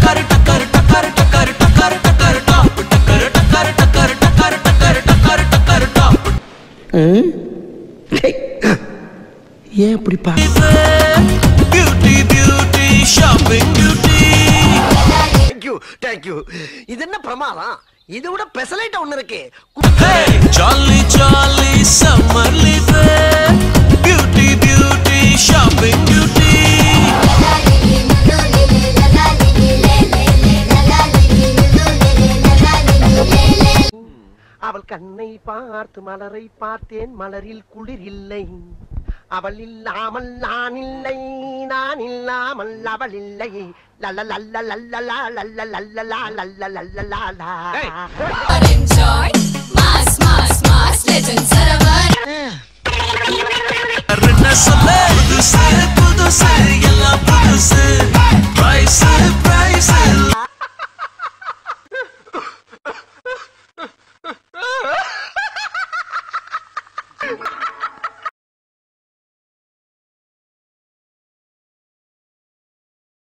டக்கர் டக்கர் டக்கர் டக்கர் டக்கர் டக்கர் top டக்கர் டக்கர் டக்கர் டக்கர் டக்கர் டக்கர் டக்கர் top ஏன் இப்படி பா beauty beauty shopping beauty thank you thank you இது என்ன பிரமாதம் இதை விட பெசலைட் ஒண்ணு இருக்கு hey jolly jolly summer leave beauty beauty shopping beauty அவள் கண்ணை பார்த்து மலரை பார்த்தேன் மலரில் குளிர் இல்லை அவள் இல்லாமல் நான் இல்லை நான் இல்லாமல் அவள் இல்லை லல்ல லல்ல லல்ல லா லல்ல லல்ல லா லல்ல லல்ல லா லா Enjoy